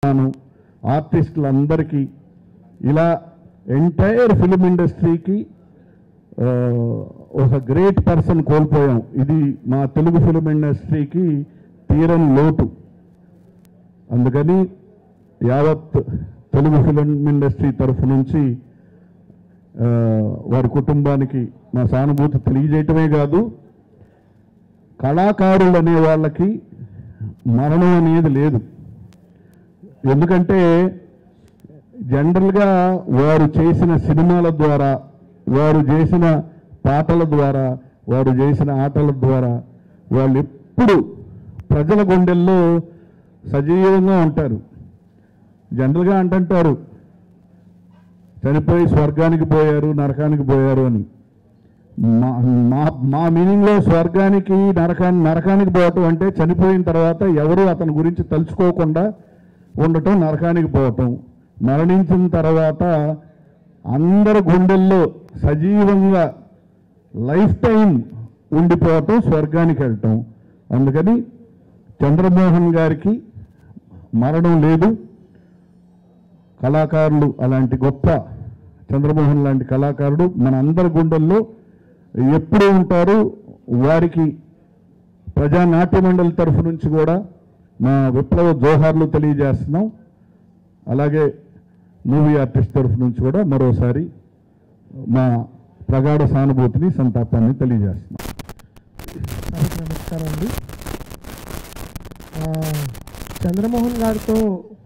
ను ఆర్టిస్టులందరికీ ఇలా entire film ఇండస్ట్రీకి ఆ, ఒక గ్రేట్ పర్సన్ కోల్పోయాం ఇది మా తెలుగు ఫిలిం ఇండస్ట్రీకి తీరని లోటు అందుకని యావత్ తెలుగు ఫిలిం ఇండస్ట్రీ తరఫు నుంచి ఆ, వారి కుటుంబానికి నా సానుభూతి తెలియజేయటమే కాదు కళాకారులు అనే వాళ్ళకి మరణం అనేది లేదు ఎందుకంటే జనరల్గా వారు చేసిన సినిమాల ద్వారా వారు చేసిన పాటల ద్వారా వారు చేసిన ఆటల ద్వారా వాళ్ళు ఎప్పుడు ప్రజల గుండెల్లో సజీవంగా ఉంటారు జనరల్గా అంటుంటారు చనిపోయి స్వర్గానికి పోయారు నరకానికి పోయారు అని మా మా మా మీనింగ్లో స్వర్గానికి నరకాన్ని నరకానికి పోవటం అంటే చనిపోయిన తర్వాత ఎవరు అతని గురించి తలుచుకోకుండా ఉండటం నరకానికి పోవటం మరణించిన తర్వాత అందరి గుండెల్లో సజీవంగా లైఫ్ టైం ఉండిపోవటం స్వర్గానికి వెళ్ళటం అందుకని చంద్రమోహన్ గారికి మరణం లేదు కళాకారులు అలాంటి గొప్ప చంద్రమోహన్ లాంటి కళాకారుడు మన అందరి గుండెల్లో ఎప్పుడూ ఉంటారు వారికి ప్రజా నాట్య మండలి తరఫు నుంచి కూడా మా విప్లవ జోహార్లు తెలియజేస్తున్నాం అలాగే మూవీ ఆర్టిస్ట్ తరఫు నుంచి కూడా మరోసారి మా ప్రగాఢ సానుభూతిని సంతాపాన్ని తెలియజేస్తున్నాం సభకు నమస్కారం అండి ఆ, చంద్రమోహన్ గారితో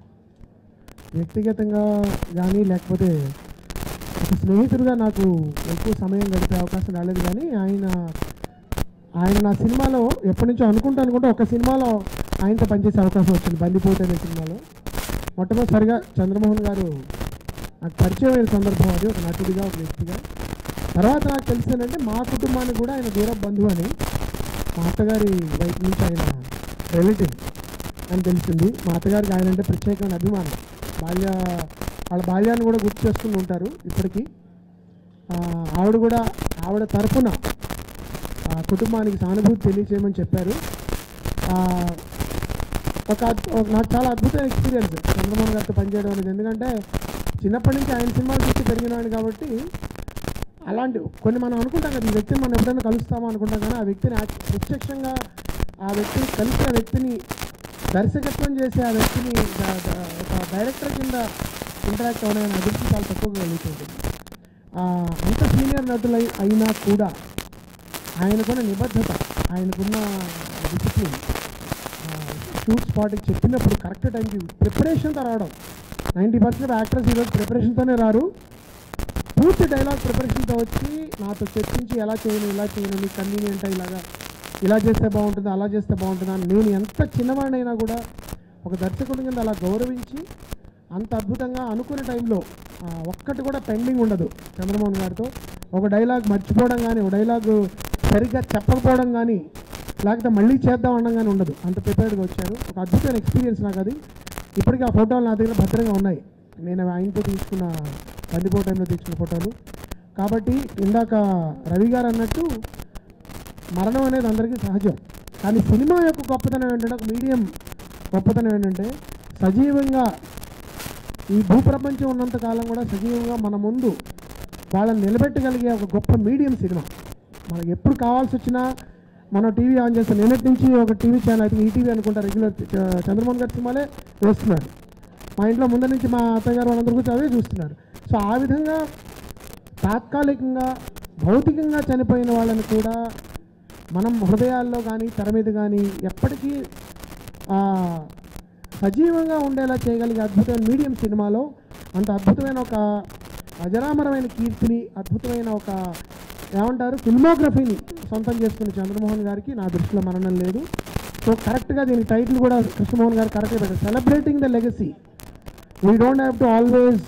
వ్యక్తిగతంగా కానీ లేకపోతే ఒక స్నేహితుడిగా నాకు ఎక్కువ సమయం గడిపే అవకాశం రాలేదు కానీ ఆయన ఆయన నా సినిమాలో ఎప్పటి నుంచో అనుకుంటూ అనుకుంటూ ఒక సినిమాలో ఆయనతో పనిచేసే అవకాశం వచ్చింది బందిపోటు అనే సినిమాలో మొట్టమొదటిసారిగా చంద్రమోహన్ గారు నాకు పరిచయం అయిన సందర్భం అది ఒక నటుడిగా ఒక వ్యక్తిగా తర్వాత నాకు తెలిసిందంటే మా కుటుంబానికి కూడా ఆయన దూర బంధువు అని మా అత్తగారి వైపు నుంచి ఆయన రిలేటివ్ అని తెలిసింది మా అత్తగారికి ఆయన అంటే ప్రత్యేకమైన అభిమానం బాల్య వాళ్ళ బాల్యాన్ని కూడా గుర్తు చేసుకుని ఉంటారు ఇప్పటికీ ఆ, ఆవిడ కూడా ఆవిడ తరఫున ఆ కుటుంబానికి సానుభూతి తెలియచేయమని చెప్పారు ఆ, ఒక అద్- ఒక నాకు చాలా అద్భుతమైన ఎక్స్పీరియన్స్ చంద్రమోహన్ గారితో పనిచేయడం అనేది ఎందుకంటే చిన్నప్పటి నుంచి ఆయన సినిమాలు చూసి పెరిగినాడు కాబట్టి అలాంటి కొన్ని మనం అనుకుంటాం కదా ఈ వ్యక్తిని మనం ఎప్పుడైనా కలుస్తామా అనుకుంటాం కానీ ఆ వ్యక్తిని యాక్- ప్రత్యక్షంగా ఆ వ్యక్తిని కలిసిన వ్యక్తిని దర్శకత్వం చేసే ఆ వ్యక్తిని ద- ద- ఒక డైరెక్టర్ కింద ఇంటరాక్ట్ అవ్వడం అభివృద్ధి చాలా తక్కువగా కలుగుతుంది ఆ, అంత సీనియర్ నటులు అయి- అయినా కూడా ఆయనకున్న నిబద్ధత ఆయనకున్న డిసిప్లిన్ షూట్ స్పాట్కి చెప్పినప్పుడు కరెక్ట్ టైంకి ప్రిపరేషన్తో రావడం నైంటీ పర్సెంట్ యాక్టర్స్ ఈరోజు ప్రిపరేషన్తోనే రారు పూర్తి డైలాగ్ ప్రిపరేషన్తో వచ్చి నాతో చర్చించి ఎలా చేయను ఇలా చేయను నీకు కన్వీనియంట్ ఇలాగా ఇలా చేస్తే బాగుంటుందా అలా చేస్తే బాగుంటుందా అని నేను ఎంత చిన్నవాడినైనా కూడా ఒక దర్శకుడి కింద అలా గౌరవించి అంత అద్భుతంగా అనుకునే టైంలో ఆ, ఒక్కటి కూడా పెండింగ్ ఉండదు చంద్రమోహన్ గారితో ఒక డైలాగ్ మర్చిపోవడం కానీ ఒక డైలాగ్ సరిగ్గా చెప్పకపోవడం కానీ లేకపోతే మళ్ళీ చేద్దాం అనడం కానీ ఉండదు అంత ప్రిపేర్డ్గా వచ్చారు ఒక అద్భుతమైన ఎక్స్పీరియన్స్ నాకు అది ఇప్పటికీ ఆ ఫోటోలు నా దగ్గర భద్రంగా ఉన్నాయి నేను ఆయనతో తీసుకున్న బందిపో టైంలో తీసుకున్న ఫోటోలు కాబట్టి ఇందాక రవి గారు అన్నట్టు మరణం అనేది అందరికీ సహజం కానీ సినిమా యొక్క గొప్పతనం ఏంటంటే ఒక మీడియం గొప్పతనం ఏంటంటే సజీవంగా ఈ భూప్రపంచం ఉన్నంత కాలం కూడా సజీవంగా మన ముందు వాళ్ళని నిలబెట్టగలిగే ఒక గొప్ప మీడియం సినిమా మనకి ఎప్పుడు కావాల్సి వచ్చినా మనం టీవీ ఆన్ చేస్తాం నిన్నటి నుంచి ఒక టీవీ ఛానల్ అయితే ఈటీవీ అనుకుంటా రెగ్యులర్ చంద్రమోహన్ గారి సినిమాలే వేస్తున్నారు మా ఇంట్లో ముందర నుంచి మా అత్తగారు వాళ్ళందరూ కూడా అవే చూస్తున్నారు సో ఆ విధంగా తాత్కాలికంగా భౌతికంగా చనిపోయిన వాళ్ళని కూడా మనం హృదయాల్లో కానీ తెర మీద కానీ ఎప్పటికీ ఆ, సజీవంగా ఉండేలా చేయగలిగే అద్భుతమైన మీడియం సినిమాలో అంత అద్భుతమైన ఒక అజరామరమైన కీర్తిని అద్భుతమైన ఒక ఏమంటారు ఫిల్మోగ్రఫీని సొంతం చేసుకున్న చంద్రమోహన్ గారికి నా దృష్టిలో మరణం లేదు సో కరెక్ట్గా దీని టైటిల్ కూడా కృష్ణమోహన్ గారు కరెక్ట్గా పెట్టారు celebrating the legacy we don't have to always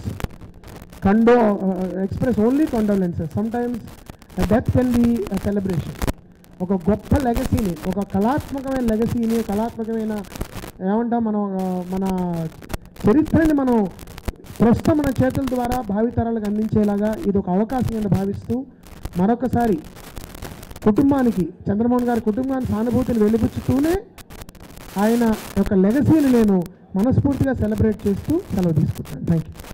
condo express only condolences sometimes death can be celebration ఒక గొప్ప లెగసీని ఒక కళాత్మకమైన లెగసీని కళాత్మకమైన ఏమంటాం మనం ఆ, మన చరిత్రని మనం ప్రస్తుతం మన చేతుల ద్వారా భావితరాలకు అందించేలాగా ఇది ఒక అవకాశం కింద భావిస్తూ మరొకసారి కుటుంబానికి చంద్రమోహన్ గారి కుటుంబానికి సానుభూతిని వెలిబుచ్చుతూనే ఆయన యొక్క లెగసీని నేను మనస్ఫూర్తిగా సెలబ్రేట్ చేస్తూ సెలవు తీసుకుంటాను థ్యాంక్ యూ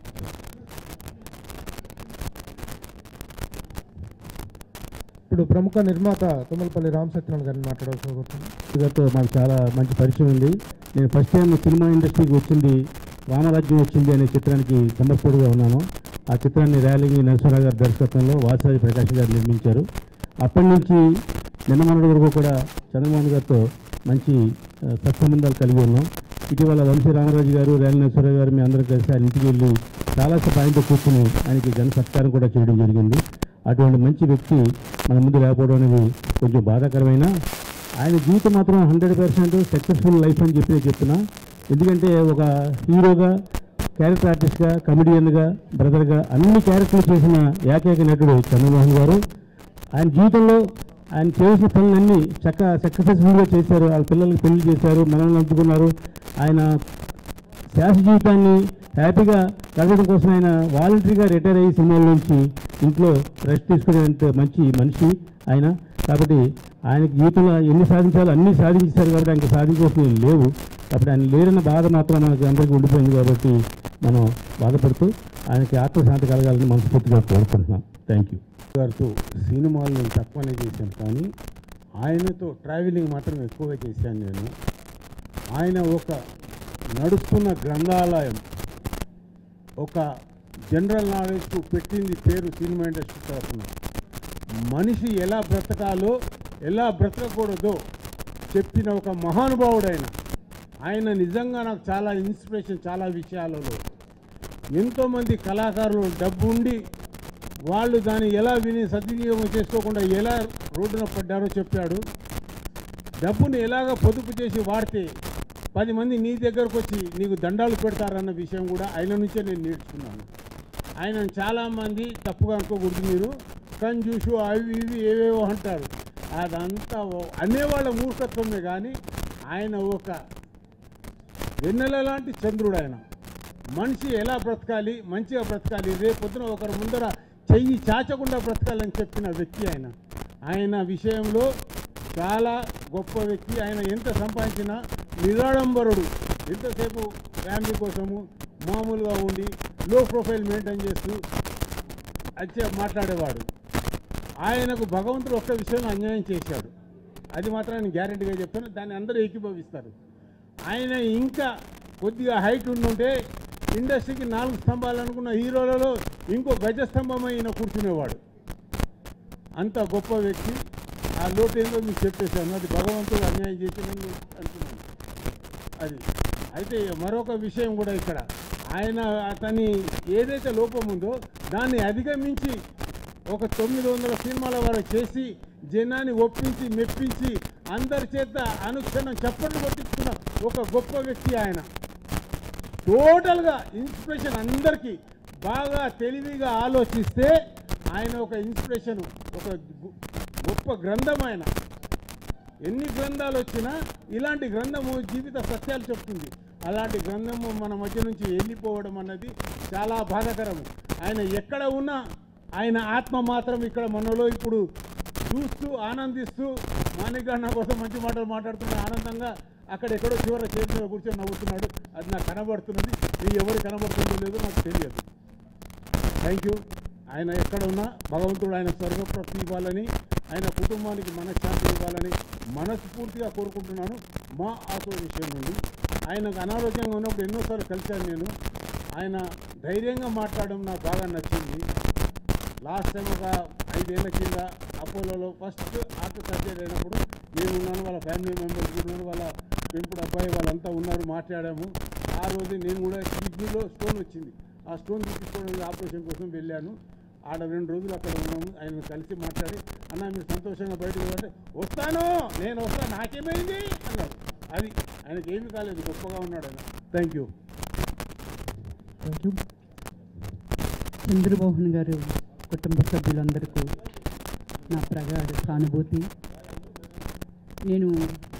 ఇప్పుడు ప్రముఖ నిర్మాత తుమ్మలపల్లి రామ్ సత్యనారాయణ గారిని మాట్లాడాల్సిన కోరుతున్నాను గారితో మాకు చాలా మంచి పరిచయం ఉంది నేను ఫస్ట్ టైం సినిమా ఇండస్ట్రీకి వచ్చింది రామరాజ్యం వచ్చింది అనే చిత్రానికి సమర్పుడుగా ఉన్నాను ఆ చిత్రాన్ని ర్యాలింగి నరసింహరావు గారి దర్శకత్వంలో వాసరాజు ప్రకాష్ గారు నిర్మించారు అప్పటి నుంచి నిన్న మొన్నటి వరకు కూడా చంద్రమోహన్ గారితో మంచి ఆ, సత్సంబంధాలు కలిగి ఉన్నాం ఇటీవల వంశీ రామరాజు గారు ర్యాలి నరసింహరావు గారు మీ అందరూ కలిసి ఆయన ఇంటికి వెళ్ళి చాలాసేపు ఆయనతో కూర్చుని ఆయనకి ఘన సత్కారం కూడా చేయడం జరిగింది అటువంటి మంచి వ్యక్తి మన ముందు లేకపోవడం అనేది కొంచెం బాధాకరమైన ఆయన జీవితం మాత్రం హండ్రెడ్ పర్సెంట్ సక్సెస్ఫుల్ లైఫ్ అని చెప్పి నేను చెప్తున్నా ఎందుకంటే ఒక హీరోగా క్యారెక్టర్ ఆర్టిస్ట్గా కమెడియన్గా బ్రదర్గా అన్ని క్యారెక్టర్లు చేసిన ఏకైక నటుడు చంద్రమోహన్ గారు ఆయన జీవితంలో ఆయన చేసిన పనులన్నీ చక్క సక్సెస్ఫుల్గా చేశారు వాళ్ళ పిల్లలకి పెళ్లి చేశారు మనల్ని నంచుకున్నారు ఆయన శాస జీవితాన్ని హ్యాపీగా గడపడం కోసం ఆయన వాలంటరీగా రిటైర్ అయ్యి సినిమాల నుంచి ఇంట్లో రెస్ట్ తీసుకునేంత మంచి మనిషి ఆయన కాబట్టి ఆయనకి జీవితంలో ఎన్ని సాధించాలో అన్నీ సాధించారు కాబట్టి ఆయనకి సాధించేసి లేవు కాబట్టి ఆయన లేరన్న బాధ మాత్రం మనకి అందరికీ ఉండిపోయింది కాబట్టి మనం బాధపడుతూ ఆయనకి ఆత్మశాంతి కలగాలని మనస్ఫూర్తిగా కోరుకుంటున్నాం థ్యాంక్ యూ గారితో సినిమాలు నేను తక్కువనే చేశాను కానీ ఆయనతో ట్రావెలింగ్ మాత్రం ఎక్కువగా చేశాను నేను ఆయన ఒక నడుస్తున్న గ్రంథాలయం ఒక జనరల్ నాలెడ్జ్కు పెట్టింది పేరు సినిమా ఇండస్ట్రీ తరఫున మనిషి ఎలా బ్రతకాలో ఎలా బ్రతకకూడదో చెప్పిన ఒక మహానుభావుడైన ఆయన నిజంగా నాకు చాలా ఇన్స్పిరేషన్ చాలా విషయాలలో ఎంతోమంది కళాకారులు డబ్బు ఉండి వాళ్ళు దాన్ని ఎలా విని సద్వినియోగం చేసుకోకుండా ఎలా రోడ్డున పడ్డారో చెప్పాడు డబ్బుని ఎలాగ పొదుపు చేసి వాడితే పది మంది నీ దగ్గరకు వచ్చి నీకు దండాలు పెడతారన్న విషయం కూడా ఆయన నుంచే నేను నేర్చుకున్నాను ఆయన చాలామంది తప్పుగా అనుకోకూడదు మీరు కంజూసు అవి ఇవి ఏవేవో అంటారు అదంతా ఓ- అనేవాళ్ళ మూర్ఖత్వమే కానీ ఆయన ఒక వెన్నెల లాంటి చంద్రుడు ఆయన మనిషి ఎలా బ్రతకాలి మంచిగా బ్రతకాలి రేపొద్దున ఒకరి ముందర చెయ్యి చాచకుండా బ్రతకాలని చెప్పిన వ్యక్తి ఆయన ఆయన విషయంలో చాలా గొప్ప వ్యక్తి ఆయన ఎంత సంపాదించినా నిరాడంబరుడు ఎంతసేపు ఫ్యామిలీ కోసము మామూలుగా ఉండి లో ప్రొఫైల్ మెయింటైన్ చేస్తూ అచ్చే మాట్లాడేవాడు ఆయనకు భగవంతుడు ఒక్క విషయంలో అన్యాయం చేశాడు అది మాత్రం నేను గ్యారెంటీగా చెప్తాను దాన్ని అందరూ ఏకీభవిస్తారు ఆయన ఇంకా కొద్దిగా హైట్ ఉండుంటే ఇండస్ట్రీకి నాలుగు స్తంభాలు అనుకున్న హీరోలలో ఇంకో గజ స్తంభం ఈయన కూర్చునేవాడు అంత గొప్ప వ్యక్తి ఆ లోటు ఏందో మీకు చెప్పేశాను అది భగవంతుడు అన్యాయం చేసినందుకు అంటున్నాను అది అయితే మరొక విషయం కూడా ఇక్కడ ఆయన అతని ఏదైతే లోపం ఉందో దాన్ని అధిగమించి ఒక తొమ్మిది వందల సినిమాల వరకు చేసి జనాన్ని ఒప్పించి మెప్పించి అందరి చేత అనుక్షణం చప్పట్లు కొట్టించుకున్న ఒక గొప్ప వ్యక్తి ఆయన టోటల్గా ఇన్స్పిరేషన్ అందరికీ బాగా తెలివిగా ఆలోచిస్తే ఆయన ఒక ఇన్స్పిరేషన్ ఒక గు- గొప్ప గ్రంథం ఆయన ఎన్ని గ్రంథాలు వచ్చినా ఇలాంటి గ్రంథము జీవిత సత్యాలు చెప్తుంది అలాంటి గ్రంథము మన మధ్య నుంచి వెళ్ళిపోవడం అన్నది చాలా బాధాకరము ఆయన ఎక్కడ ఉన్నా ఆయన ఆత్మ మాత్రం ఇక్కడ మనలో ఇప్పుడు చూస్తూ ఆనందిస్తూ మాణికన్న కోసం మంచి మాటలు మాట్లాడుతున్న ఆనందంగా అక్కడ ఎక్కడో చివర చేతి మీద కూర్చొని నవ్వుతున్నాడు అది నాకు కనబడుతున్నది ఇది ఎవరు కనబడుతుందో లేదో నాకు తెలియదు థ్యాంక్ యూ ఆయన ఎక్కడ ఉన్నా భగవంతుడు ఆయన స్వర్గప్రాప్తి ఇవ్వాలని ఆయన కుటుంబానికి మనశ్శాంతి ఇవ్వాలని మనస్ఫూర్తిగా కోరుకుంటున్నాను మా ఆకుల విషయం నుండి ఆయనకు అనారోగ్యంగా ఉన్నప్పుడు ఎన్నోసార్లు కలిశాను నేను ఆయన ధైర్యంగా మాట్లాడడం నాకు బాగా నచ్చింది లాస్ట్ టైం ఒక ఐదేళ్ల కింద అపోలోలో ఫస్ట్ హార్ట్ సర్జరీ అయినప్పుడు నేను ఉన్నాను వాళ్ళ ఫ్యామిలీ మెంబర్స్ ఉన్నారు వాళ్ళ పెంపుడు అబ్బాయి వాళ్ళంతా ఉన్నారు మాట్లాడాము ఆ రోజు నేను కూడా కిడ్నీలో స్టోన్ వచ్చింది ఆ స్టోన్ తీసుకోవడానికి ఆపరేషన్ కోసం వెళ్ళాను ఆడ రెండు రోజులు అక్కడ ఉన్నాము ఆయన కలిసి మాట్లాడి అన్న మీరు సంతోషంగా బయటకు వెళ్ళంటే వస్తాను నేను వస్తాను నాకేమైంది అన్నాడు అది ఆయనకి ఏమీ కాలేదు గొప్పగా ఉన్నాడు ఆయన thank you thank you Chandramohan garu కుటుంబ సభ్యులందరికీ నా ప్రగాఢ సానుభూతి నేను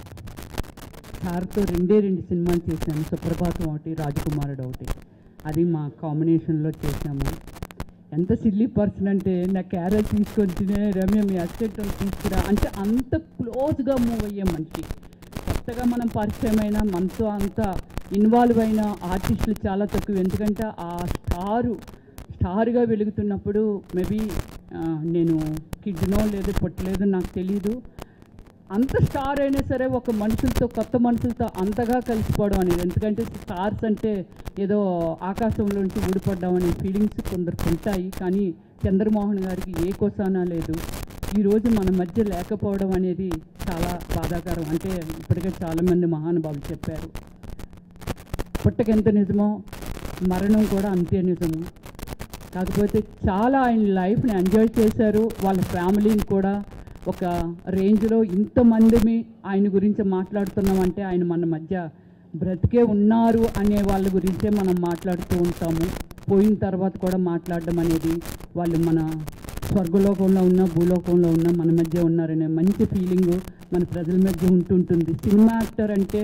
సార్తో రెండే రెండు సినిమాలు చేశాను సుప్రభాతం ఒకటి రాజకుమారుడు ఒకటి అది మా కాంబినేషన్లో చేశాము ఎంత సిల్లీ పర్సన్ అంటే నా క్యారెట్ తీసుకొని తినే రమ్య మీ అసిస్టెంట్ తీసుకురా అంటే అంత క్లోజ్గా మూవ్ అయ్యే మనిషి కొత్తగా మనం పరిచయం అయినా మనతో అంత ఇన్వాల్వ్ అయిన ఆర్టిస్టులు చాలా తక్కువ ఎందుకంటే ఆ స్టారు స్టార్గా వెలుగుతున్నప్పుడు మేబీ నేను కిడ్నో లేదు పుట్టలేదు నాకు తెలీదు అంత స్టార్ అయినా సరే ఒక మనుషులతో కొత్త మనుషులతో అంతగా కలిసిపోవడం అనేది ఎందుకంటే స్టార్స్ అంటే ఏదో ఆకాశంలో నుంచి ఊడిపడ్డాం అనే ఫీలింగ్స్ కొందరికి ఉంటాయి కానీ చంద్రమోహన్ గారికి ఏ కోసానా లేదు ఈరోజు మన మధ్య లేకపోవడం అనేది చాలా బాధాకరం అంటే ఇప్పటికే చాలామంది మహానుభావులు చెప్పారు పుట్టకెంత నిజమో మరణం కూడా అంతే నిజము కాకపోతే చాలా ఆయన లైఫ్ని ఎంజాయ్ చేశారు వాళ్ళ ఫ్యామిలీని కూడా ఒక రేంజ్లో ఇంతమందిమి ఆయన గురించి మాట్లాడుతున్నామంటే ఆయన మన మధ్య బ్రతికే ఉన్నారు అనే వాళ్ళ గురించే మనం మాట్లాడుతూ ఉంటాము పోయిన తర్వాత కూడా మాట్లాడడం అనేది వాళ్ళు మన స్వర్గలోకంలో ఉన్న భూలోకంలో ఉన్న మన మధ్య ఉన్నారనే మంచి ఫీలింగ్ మన ప్రజల మధ్య ఉంటుంటుంది సినిమా యాక్టర్ అంటే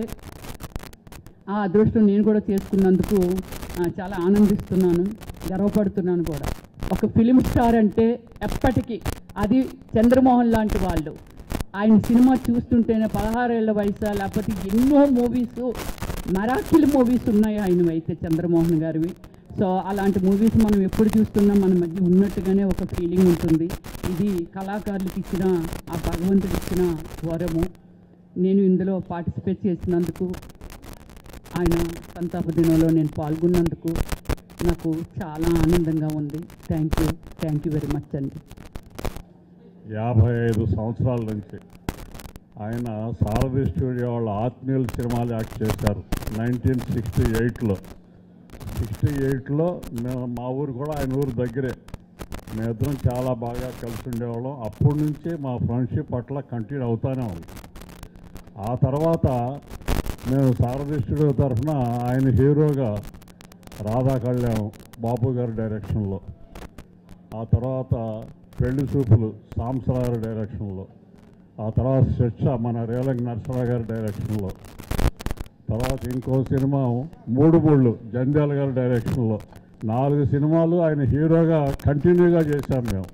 ఆ అదృష్టం నేను కూడా చేసుకున్నందుకు ఆ, చాలా ఆనందిస్తున్నాను గర్వపడుతున్నాను కూడా ఒక ఫిలిం స్టార్ అంటే ఎప్పటికీ అది చంద్రమోహన్ లాంటి వాళ్ళు ఆయన సినిమా చూస్తుంటేనే పదహారేళ్ల వయసు లేకపోతే ఎన్నో మూవీస్ మరాఠీల మూవీస్ ఉన్నాయి ఆయనవి అయితే చంద్రమోహన్ గారివి సో అలాంటి మూవీస్ మనం ఎప్పుడు చూస్తున్నా మన మధ్య ఉన్నట్టుగానే ఒక ఫీలింగ్ ఉంటుంది ఇది కళాకారులకు ఇచ్చిన ఆ భగవంతుడికి ఇచ్చిన వరము నేను ఇందులో పార్టిసిపేట్ చేసినందుకు ఆయన సంతాప దినంలో నేను పాల్గొన్నందుకు నాకు చాలా ఆనందంగా ఉంది thank you thank you very much అండి యాభై ఐదు సంవత్సరాల నుంచి ఆయన సారథి స్టూడియో వాళ్ళ ఆత్మీయుల సినిమాలు యాక్ట్ చేశారు నైన్టీన్ సిక్స్టీ ఎయిట్లో సిక్స్టీ ఎయిట్లో మేము మా ఊరు కూడా ఆయన ఊరు దగ్గరే మేమిద్దరం చాలా బాగా కలిసి ఉండేవాళ్ళం అప్పటి నుంచి మా ఫ్రెండ్షిప్ అట్లా కంటిన్యూ అవుతానే ఉంది ఆ తర్వాత మేము సారథి స్టూడియో తరఫున ఆయన హీరోగా రాధా కళ్యాణం బాబు గారి డైరెక్షన్లో ఆ తర్వాత పెళ్లి చూపులు సాంసరావు డైరెక్షన్లో ఆ తర్వాత శిక్ష మన రేలంగి నరసరావు గారి డైరెక్షన్లో తర్వాత ఇంకో సినిమా మూడు మూళ్ళు జంధ్యాల గారి డైరెక్షన్లో నాలుగు సినిమాలు ఆయన హీరోగా కంటిన్యూగా చేశాం మేము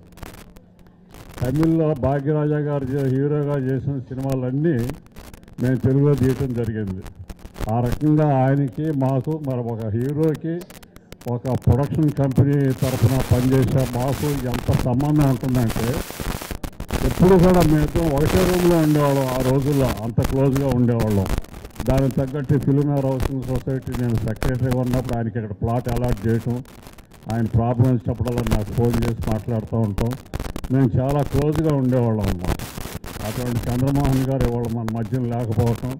తమిళ్లో భాగ్యరాజా గారు చే- హీరోగా చేసిన సినిమాలన్నీ మేము తెలుగులో తీయటం జరిగింది ఆ రకంగా ఆయనకి మాకు మరి ఒక హీరోకి ఒక ప్రొడక్షన్ కంపెనీ తరఫున పనిచేసే మాకు ఎంత సంబంధం ఉంటుందంటే ఎప్పుడు కూడా మేము ఒకటే రూమ్లో ఉండేవాళ్ళం ఆ రోజుల్లో అంత క్లోజ్గా ఉండేవాళ్ళం దానికి తగ్గట్టు ఫిలిమేర్ హౌసింగ్ సొసైటీ నేను సెక్రటరీగా ఉన్నప్పుడు ఆయనకి ఇక్కడ ప్లాట్ అలాట్ చేయటం ఆయన ప్రాబ్లం వచ్చినప్పుడల్లా నాకు ఫోన్ చేసి మాట్లాడుతూ ఉంటాం మేము చాలా క్లోజ్గా ఉండేవాళ్ళం అన్నమాట అటువంటి చంద్రమోహన్ గారు ఇవాళ మన మధ్యన లేకపోవటం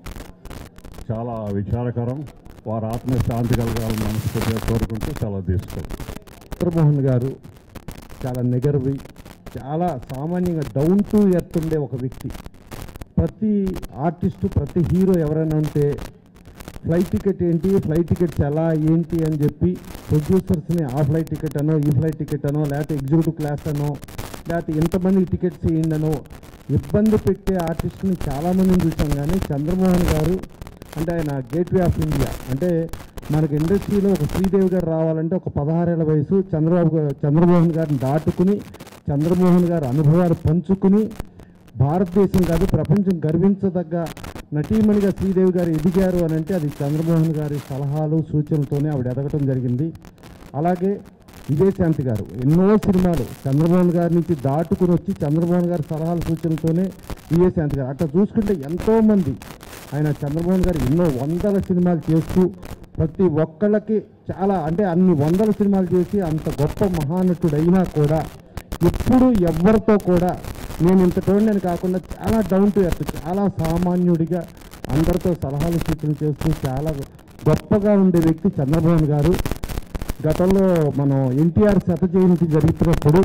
చాలా విచారకరం వారి ఆత్మ శాంతి కలగాలని మనస్ఫూర్తిగా కోరుకుంటూ చాలా తీసుకోండి చంద్రమోహన్ గారు చాలా నెగర్వి చాలా సామాన్యంగా డౌన్ టు ఎర్త్ ఉండే ఒక వ్యక్తి ప్రతి ఆర్టిస్టు ప్రతి హీరో ఎవరైనా ఉంటే ఫ్లైట్ టికెట్ ఏంటి ఫ్లైట్ టికెట్స్ ఎలా ఏంటి అని చెప్పి ప్రొడ్యూసర్స్ని ఆ ఫ్లైట్ టికెట్ అనో ఈ ఫ్లైట్ టికెట్ అనో లేకపోతే ఎగ్జిక్యూటివ్ క్లాస్ అనో లేకపోతే ఇంతమంది టికెట్స్ ఇవ్వండి అనో ఇబ్బంది పెట్టే ఆర్టిస్ట్ని చాలామందిని చూసాం కానీ చంద్రమోహన్ గారు అంటే ఆయన గేట్వే ఆఫ్ ఇండియా అంటే మనకి ఇండస్ట్రీలో ఒక శ్రీదేవి గారు రావాలంటే ఒక పదహారేళ్ల వయసు చంద్రబాబు గా- చంద్రమోహన్ గారిని దాటుకుని చంద్రమోహన్ గారి అనుభవాలు పంచుకుని భారతదేశం కాదు ప్రపంచం గర్వించదగ్గ నటీమణిగా శ్రీదేవి గారు ఎదిగారు అని అంటే అది చంద్రమోహన్ గారి సలహాలు సూచనలతోనే ఆవిడ ఎదగటం జరిగింది అలాగే విజయశాంతి గారు ఎన్నో సినిమాలు చంద్రమోహన్ గారి నుంచి దాటుకుని వచ్చి చంద్రమోహన్ గారి సలహాల సూచనలతోనే విజయశాంతి గారు అట్లా చూసుకుంటే ఎంతోమంది ఆయన చంద్రమోహన్ గారు ఎన్నో వందల సినిమాలు చేస్తూ ప్రతి ఒక్కళ్ళకి చాలా అంటే అన్ని వందల సినిమాలు చేసి అంత గొప్ప మహానటుడు అయినా కూడా ఎప్పుడు ఎవరితో కూడా నేను ఇంత టోన్ కాకుండా చాలా డౌన్ టు ఎర్త్ చాలా సామాన్యుడిగా అందరితో సలహాలు సూచనలు చేస్తూ చాలా గొప్పగా ఉండే వ్యక్తి చంద్రబాబు గారు గతంలో మనం ఎన్టీఆర్ శత జయంతి జరుగుతున్నప్పుడు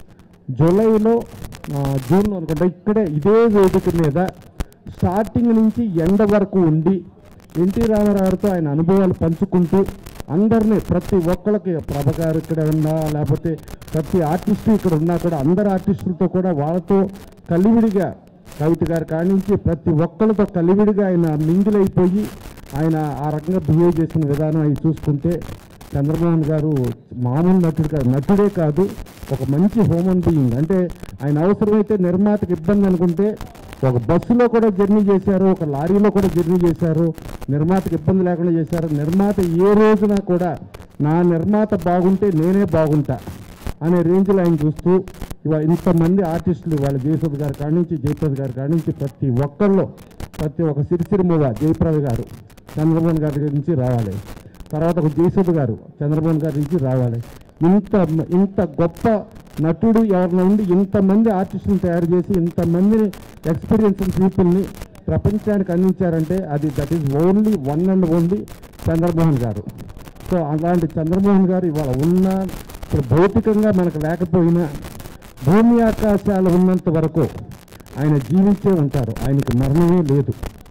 జూలైలో ఆ, జూన్లో అనుకుంటా ఇక్కడే ఇదే వేదిక మీద స్టార్టింగ్ నుంచి ఎండ వరకు ఉండి ఎన్టీ రామారావుతో ఆయన అనుభవాలు పంచుకుంటూ అందరినీ ప్రతి ఒక్కరికి ప్రభ గారు ఇక్కడ ఉన్నా లేకపోతే ప్రతి ఆర్టిస్టు ఇక్కడ ఉన్నా కూడా అందరు ఆర్టిస్టులతో కూడా వాళ్ళతో కలివిడిగా కవిత గారు కానించి ప్రతి ఒక్కరితో కలివిడిగా ఆయన మింగిల్ అయిపోయి ఆయన ఆ రకంగా బిహేవ్ చేసిన విధానం అవి చూసుకుంటే చంద్రమోహన్ గారు మామూలు నటుడు కాదు నటుడే కాదు ఒక మంచి హ్యూమన్ బీయింగ్ అంటే ఆయన అవసరమైతే నిర్మాతకి ఇబ్బంది అనుకుంటే ఒక బస్సులో కూడా జర్నీ చేశారు ఒక లారీలో కూడా జర్నీ చేశారు నిర్మాతకి ఇబ్బంది లేకుండా చేశారు నిర్మాత ఏ రోజున కూడా నా నిర్మాత బాగుంటే నేనే బాగుంటా అనే రేంజ్లో ఆయన చూస్తూ ఇవాళ ఇంతమంది ఆర్టిస్టులు వాళ్ళ జయసుధ గారి కాడి నుంచి జయప్రద గారి కాడి నుంచి ప్రతి ఒక్కళ్ళు ప్రతి ఒక్క సిరిసిరిమువ జయప్రద గారు చంద్రబాబు గారి నుంచి రావాలి తర్వాత ఒక జయసుధ గారు చంద్రబాబు గారి నుంచి రావాలి ఇంత ఇంత గొప్ప నటుడు ఎవరి నుండి ఇంతమంది ఆర్టిస్టులను తయారు చేసి ఇంతమందిని ఎక్స్పీరియన్స్ పీపుల్ని ప్రపంచానికి అందించారంటే అది that is only one and only Chandramohan garu so అలాంటి చంద్రమోహన్ గారు ఇవాళ ఉన్న ఇప్పుడు భౌతికంగా మనకు లేకపోయినా భూమి ఆకాశాలు ఉన్నంత వరకు ఆయన జీవించే ఉంటారు ఆయనకి మరణమే లేదు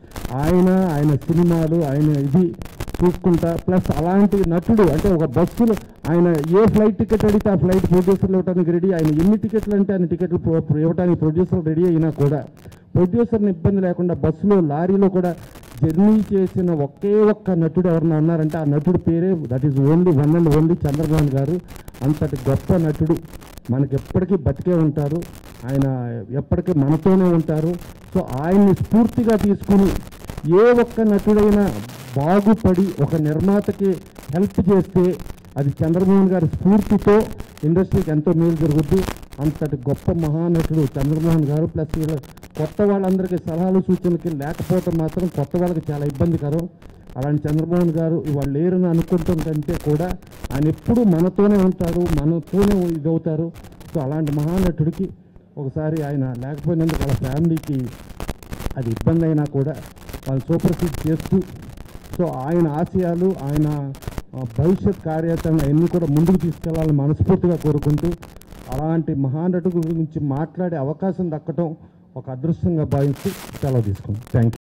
ఆయన ఆయన సినిమాలు ఆయన ఇది చూసుకుంటా ప్లస్ అలాంటి నటుడు అంటే ఒక బస్సులో ఆయన ఏ ఫ్లైట్ టికెట్ అడిగితే ఆ ఫ్లైట్ ప్రొడ్యూసర్లు ఇవ్వడానికి రెడీ ఆయన ఎన్ని టికెట్లు అంటే అన్ని టికెట్లు ప్రో- ప్రో- ఇవ్వడానికి ప్రొడ్యూసర్ రెడీ అయినా కూడా ప్రొడ్యూసర్ని ఇబ్బంది లేకుండా బస్సులో లారీలో కూడా జర్నీ చేసిన ఒకే ఒక్క నటుడు ఎవరన్నా ఉన్నారంటే ఆ నటుడు పేరే that is only one and only Chandrababu garu అంతటి గొప్ప నటుడు మనకి ఎప్పటికీ బతికే ఉంటారు ఆయన ఎప్పటికీ మనతోనే ఉంటారు సో ఆయన్ని స్ఫూర్తిగా తీసుకుని ఏ ఒక్క నటుడైనా బాగుపడి ఒక నిర్మాతకి హెల్ప్ చేస్తే అది చంద్రమోహన్ గారి స్ఫూర్తితో ఇండస్ట్రీకి ఎంతో మేలు జరుగుద్ది అంతటి గొప్ప మహానటుడు చంద్రమోహన్ గారు ప్లస్ వీళ్ళ కొత్త వాళ్ళందరికీ సలహాలు సూచనలకి లేకపోవటం మాత్రం కొత్త వాళ్ళకి చాలా ఇబ్బందికరం అలాంటి చంద్రమోహన్ గారు ఇవాళ లేరని అనుకుంటాం కంటే కూడా ఆయన ఎప్పుడూ మనతోనే ఉంటారు మనతోనే ఇదవుతారు సో అలాంటి మహానటుడికి ఒకసారి ఆయన లేకపోయినందుకు వాళ్ళ ఫ్యామిలీకి అది ఇబ్బంది అయినా కూడా వాళ్ళు సూపర్ సీడ్ చేస్తూ సో ఆయన ఆశయాలు ఆయన ఆ, భవిష్యత్ కార్యాచరణ అన్నీ కూడా ముందుకు తీసుకెళ్లాలని మనస్ఫూర్తిగా కోరుకుంటూ అలాంటి మహానటుడు గురించి మాట్లాడే అవకాశం దక్కడం ఒక అదృష్టంగా భావిస్తూ సెలవు తీసుకుంటాం థ్యాంక్ యూ